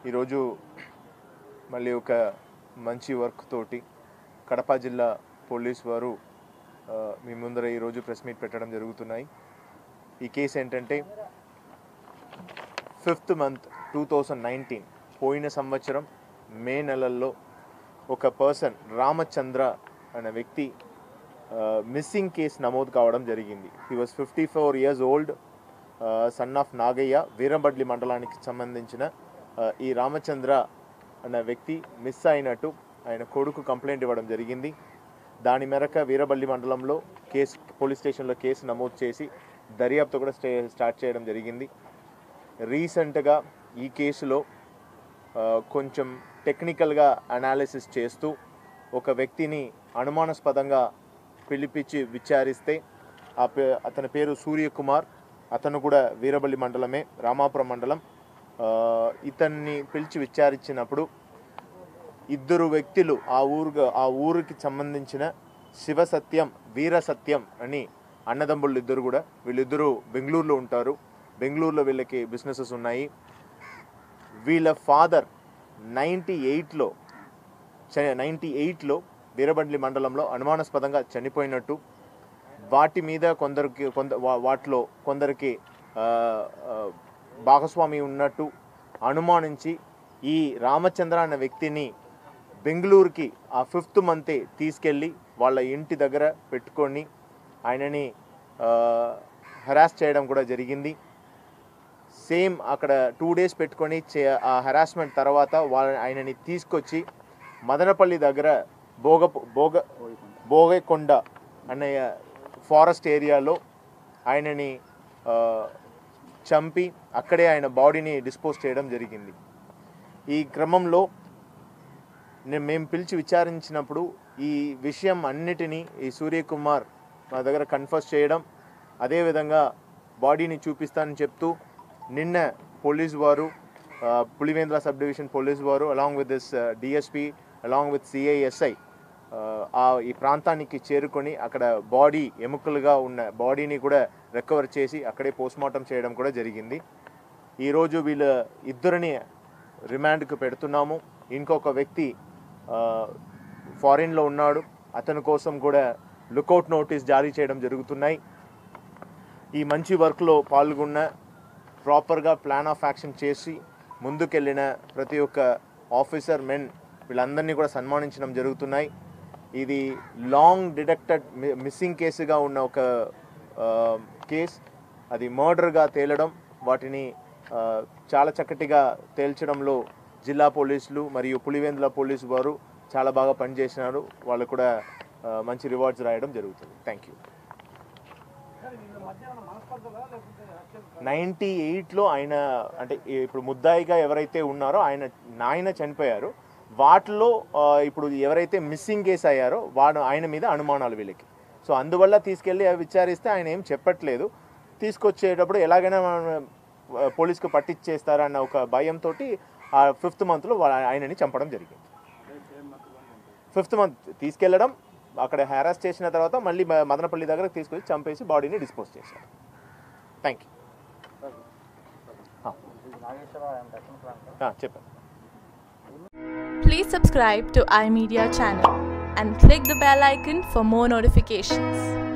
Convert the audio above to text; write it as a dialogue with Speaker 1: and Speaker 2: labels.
Speaker 1: ఈరోజు మళ్ళీ ఒక మంచి వర్క్ తోటి కడప జిల్లా పోలీస్ వారు ఆ, మీ ముందర ఈరోజు ప్రెస్ మీట్ పెట్టడం జరుగుతున్నాయి ఈ కేసు ఏంటంటే fifth month two thousand nineteen పోయిన సంవత్సరం మే నెలల్లో ఒక పర్సన్ రామచంద్ర అనే వ్యక్తి మిస్సింగ్ కేసు నమోదు కావడం జరిగింది he was fifty four years old son of Nagaiah Veerambadli మండలానికి సంబంధించిన ఆ, ఈ రామచంద్ర అనే వ్యక్తి మిస్ అయినట్టు ఆయన కొడుకు కంప్లైంట్ ఇవ్వడం జరిగింది దాని మేరకు వీరబల్లి మండలంలో కేసు పోలీస్ స్టేషన్లో కేసు నమోదు చేసి దర్యాప్తు కూడా స్టే స్టార్ట్ చేయడం జరిగింది రీసెంట్గా ఈ కేసులో ఆ, కొంచెం టెక్నికల్గా అనాలిసిస్ చేస్తూ ఒక వ్యక్తిని అనుమానాస్పదంగా పిలిపించి విచారిస్తే ఆ పే అతని పేరు సూర్యకుమార్ అతను కూడా వీరబల్లి మండలమే రామాపురం మండలం ఆ, ఇతన్ని పిలిచి విచారించినప్పుడు ఇద్దరు వ్యక్తులు ఆ ఊరు ఆ ఊరికి సంబంధించిన శివసత్యం వీరసత్యం అని అన్నదమ్ముళ్ళు ఇద్దరు కూడా వీళ్ళిద్దరూ బెంగళూరులో ఉంటారు బెంగళూరులో వీళ్ళకి బిజినెసెస్ ఉన్నాయి వీళ్ళ ఫాదర్ నైంటీ ఎయిట్లో నైంటీ ఎయిట్లో వీరబండ్లి మండలంలో అనుమానాస్పదంగా చనిపోయినట్టు వాటి మీద కొందరికి కొంద వా- వాటిలో కొందరికి ఆ, ఆ, భాగస్వామి ఉన్నట్టు అనుమానించి ఈ రామచంద్ర అనే వ్యక్తిని బెంగళూరుకి ఆ ఫిఫ్త్ మంతే తీసుకెళ్ళి వాళ్ళ ఇంటి దగ్గర పెట్టుకొని ఆయనని హెరాస్ చేయడం కూడా జరిగింది సేమ్ అక్కడ టూ డేస్ పెట్టుకొని చే- ఆ హెరాస్మెంట్ తర్వాత వాళ్ళ ఆయనని తీసుకొచ్చి మదనపల్లి దగ్గర భోగ భోగ భోగకొండ అనే ఫారెస్ట్ ఏరియాలో ఆయనని ఆ, చంపి అక్కడే ఆయన బాడీని డిస్పోజ్ చేయడం జరిగింది ఈ క్రమంలో నేను మేము పిలిచి విచారించినప్పుడు ఈ విషయం అన్నిటినీ ఈ సూర్యకుమార్ మా దగ్గర కన్ఫర్స్ చేయడం అదేవిధంగా బాడీని చూపిస్తానని చెప్తూ నిన్న పోలీస్ వారు ఆ, పులివేంద్ర సబ్ డివిజన్ పోలీస్ వారు along with this DSP along with CI SI ఆ ఈ ప్రాంతానికి చేరుకొని అక్కడ బాడీ ఎముకలుగా ఉన్న బాడీని కూడా రికవర్ చేసి అక్కడే పోస్ట్మార్టం చేయడం కూడా జరిగింది ఈరోజు వీళ్ళ ఇద్దరిని రిమాండ్కి పెడుతున్నాము ఇంకొక వ్యక్తి ఫారిన్లో ఉన్నాడు అతని కోసం కూడా లుకౌట్ నోటీస్ జారీ చేయడం జరుగుతున్నాయి ఈ మంచి వర్క్లో పాల్గొన్న ప్రాపర్గా ప్లాన్ ఆఫ్ యాక్షన్ చేసి ముందుకెళ్ళిన ప్రతి ఒక్క ఆఫీసర్ మెన్ వీళ్ళందరినీ కూడా సన్మానించడం జరుగుతున్నాయి ఇది లాంగ్ డిటెక్టెడ్ మిస్సింగ్ కేసుగా ఉన్న ఒక కేస్ అది మర్డర్గా తేలడం వాటిని ఆ, చాలా చక్కటిగా తేల్చడంలో జిల్లా పోలీసులు మరియు పులివెందుల పోలీసు వారు చాలా బాగా పనిచేసినారు వాళ్ళు కూడా ఆ, మంచి రివార్డ్స్ రాయడం జరుగుతుంది థ్యాంక్ యూ నైంటీ ఎయిట్లో ఆయన అంటే ఇప్పుడు ముద్దాయిగా ఎవరైతే ఉన్నారో ఆయన నాయన చనిపోయారు వాటిలో ఆ, ఇప్పుడు ఎవరైతే మిస్సింగ్ కేసు అయ్యారో వాడు ఆయన మీద అనుమానాలు వీళ్ళకి సో అందువల్ల తీసుకెళ్ళి అవి విచారిస్తే ఆయన ఏం చెప్పట్లేదు తీసుకొచ్చేటప్పుడు ఎలాగైనా మనం, ఆ, పోలీస్కు పట్టించేస్తారన్న ఒక భయంతో ఆ ఫిఫ్త్ మంత్లో ఆయనని చంపడం జరిగింది ఫిఫ్త్ మంత్ తీసుకెళ్ళడం అక్కడ హ్యారాస్ చేసిన తర్వాత మళ్ళీ మ- మదనపల్లి దగ్గర తీసుకొచ్చి చంపేసి బాడీని డిస్పోజ్ చేశారు థ్యాంక్ యూ చెప్పాను
Speaker 2: Please subscribe to iMedia channel and click the bell icon for more notifications.